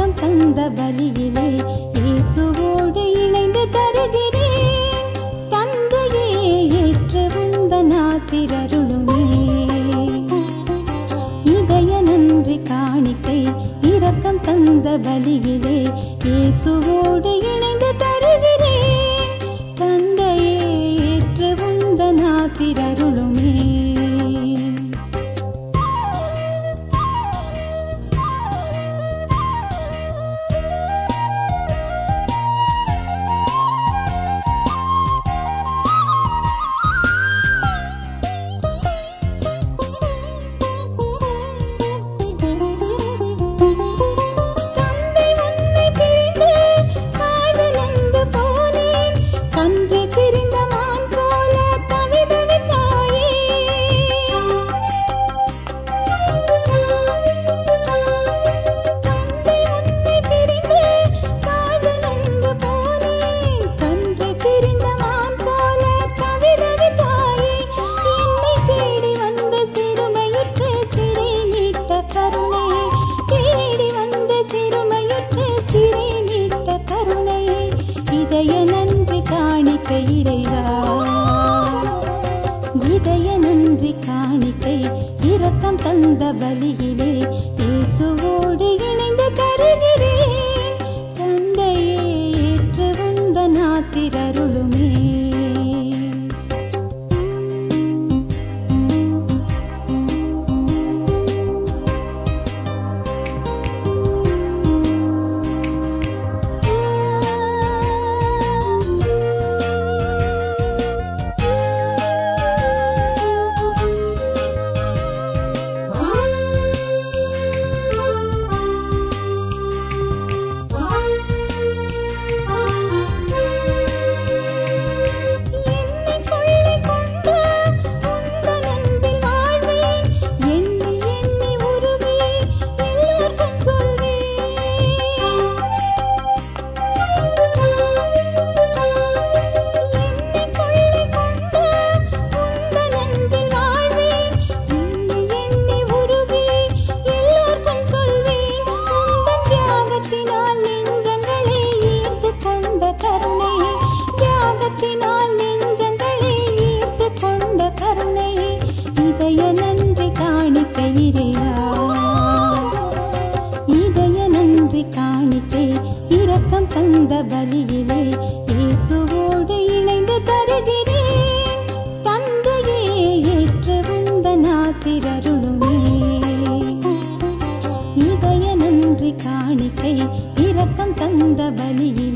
இரக்கம் தந்த பலியிலே இயேசுவோடு இணைந்து தருகிறேன் தந்தையே ஏற்று உந்த நாசிரருளுமே இதய நன்றி காணிக்கை இரக்கம் தந்த பலியிலே இயேசுவோடு இணைந்து தருகிறேன் தந்தையே ஏற்று உந்த நாசிரருளுமே தந்தை உன்னை பிரிந்து காதலந்து போனேன் கன்று பிரிந்த மான் போல தவிதவித்தாயே தந்தை உன்னை பிரிந்து காதலந்து போனேன் கன்று பிரிந்த மான் போல தவிதவித்தாயே என்னை தேடி வந்த சிறுமையுற்று சிறை மீட்ட கருணையே தேடி வந்த சிறுமையுற்று சிறை மீட்ட கருணையே இதய நன்றி காணிக்கை இறைவா இதய நன்றி காணிக்கை இரக்கம் தந்த பலியிலே இயேசுவோடு இணைந்து தருகிறேன் தந்தையே ஏற்று வந்த நாசிரருளுமே என்னை கொள்ளை கொண்ட உந்தன் அன்பில் வாழ்வேன் எண்ணி எண்ணி உருகி எல்லோர்க்கும் என்னை கொள்ளை கொண்ட உந்தன் அன்பில் வாழ்வேன் எண்ணி எண்ணி உருகி எல்லோர்க்கும் சொல்வேன் உந்தன் தியாகத்தினால் நெஞ்சங்களை ஈர்த்து கொண்ட கருணையே தியாகத்தினால் நெஞ்சங்களை ஈர்த்து கொண்ட கருணையே இதய நன்றி காணிக்கை இறைவா இதய நன்றி காணிக்கை இரக்கம் தந்த பலியிலே இயேசுவோடு இணைந்து தருகிறேன் தந்தையே ஏற்று வந்த நாசிரருளுமே இதய நன்றி காணிக்கை இரக்கம் தந்த பலியிலே